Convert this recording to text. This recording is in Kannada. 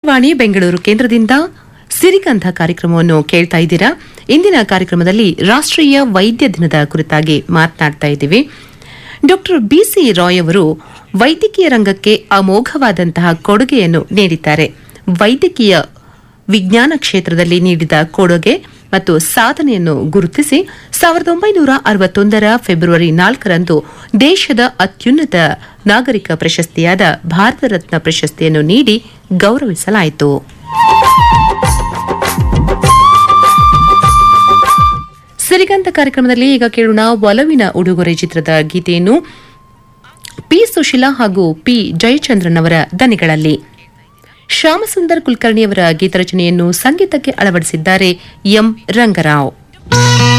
ಆಕಾಶವಾಣಿ ಬೆಂಗಳೂರು ಕೇಂದ್ರದಿಂದ ಸಿರಿಗಂಧ ಕಾರ್ಯಕ್ರಮವನ್ನು ಕೇಳ್ತಾ ಇದ್ದೀರಾ ಇಂದಿನ ಕಾರ್ಯಕ್ರಮದಲ್ಲಿ ರಾಷ್ಟ್ರೀಯ ವೈದ್ಯ ದಿನದ ಕುರಿತಾಗಿ ಮಾತನಾಡ್ತಾ ಇದ್ದೀವಿ ಡಾಕ್ಟರ್ ಬಿಸಿ ರಾಯ್ ಅವರು ವೈದ್ಯಕೀಯ ರಂಗಕ್ಕೆ ಅಮೋಘವಾದಂತಹ ಕೊಡುಗೆಯನ್ನು ನೀಡಿದ್ದಾರೆ ವೈದ್ಯಕೀಯ ವಿಜ್ಞಾನ ಕ್ಷೇತ್ರದಲ್ಲಿ ನೀಡಿದ ಕೊಡುಗೆ ಮತ್ತು ಸಾಧನೆಯನ್ನು ಗುರುತಿಸಿ ಸಾವಿರದ ಒಂಬೈನೂರ ಅರವತ್ತೊಂದರ ಫೆಬ್ರವರಿ ನಾಲ್ಕರಂದು ದೇಶದ ಅತ್ಯುನ್ನತ ನಾಗರಿಕ ಪ್ರಶಸ್ತಿಯಾದ ಭಾರತ ರತ್ನ ಪ್ರಶಸ್ತಿಯನ್ನು ನೀಡಿ ಗೌರವಿಸಲಾಯಿತು ಸಿರಿಗಂಧ ಕಾರ್ಯಕ್ರಮದಲ್ಲಿ ಈಗ ಕೇಳೋಣ ಒಲವಿನ ಉಡುಗೊರೆ ಚಿತ್ರದ ಗೀತೆಯನ್ನು ಪಿ ಸುಶೀಲಾ ಹಾಗೂ ಪಿ ಜಯಚಂದ್ರನ್ ಅವರ ದನಿಗಳಲ್ಲಿ ಶ್ಯಾಮಸುಂದರ್ ಕುಲಕರ್ಣಿಯವರ ಗೀತರಚನೆಯನ್ನು ಸಂಗೀತಕ್ಕೆ ಅಳವಡಿಸಿದ್ದಾರೆ ಎಂ ರಂಗರಾವ್